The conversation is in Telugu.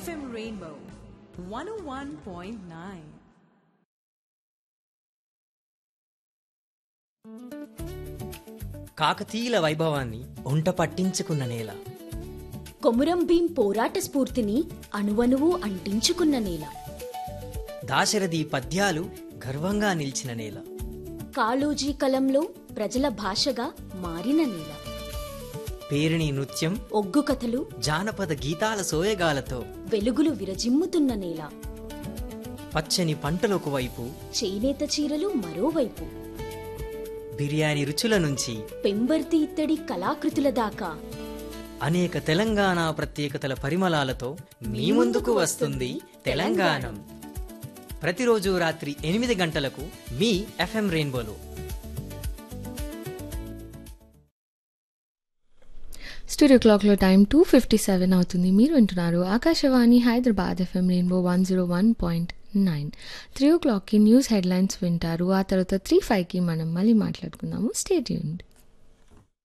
FM Rainbow 101.9. కాకతీయుల వైభవాన్ని ఒంట పట్టించుకున్న నేల కొమురం భీం పోరాట స్ఫూర్తిని అణువణువు అంటించుకున్న నేల దాశరథి పద్యాలు గర్వంగా నిలిచిన నేల కాళోజీ కలంలో ప్రజల భాషగా మారిన నేల పేరిణి నృత్యం ఒగ్గు కథలు జానపద గీతాల సోయగాలతో వెలుగులు విరజిమ్ముతున్న నేల పచ్చని పంటలొక వైపు చేనేత చీరలు మరోవైపు బిర్యానీ రుచుల నుంచి పెంబర్తి ఇత్తడి కళాకృతుల దాకా అనేక తెలంగాణ ప్రత్యేకతల పరిమళాలతో మీ ముందుకు వస్తుంది తెలంగాణం ప్రతిరోజు రాత్రి ఎనిమిది గంటలకు మీ ఎఫ్ఎం రెయిన్బోలో స్టూడియో క్లాక్లో టైం టూ ఫిఫ్టీ సెవెన్ అవుతుంది మీరు వింటున్నారు Akashvani Hyderabad FM rainbow one zero one point nine three ఓ క్లాక్కి న్యూస్ హెడ్లైన్స్ వింటారు ఆ తర్వాత త్రీ ఫైవ్కి మనం మళ్ళీ మాట్లాడుకుందాము స్టేట్ యూనిట్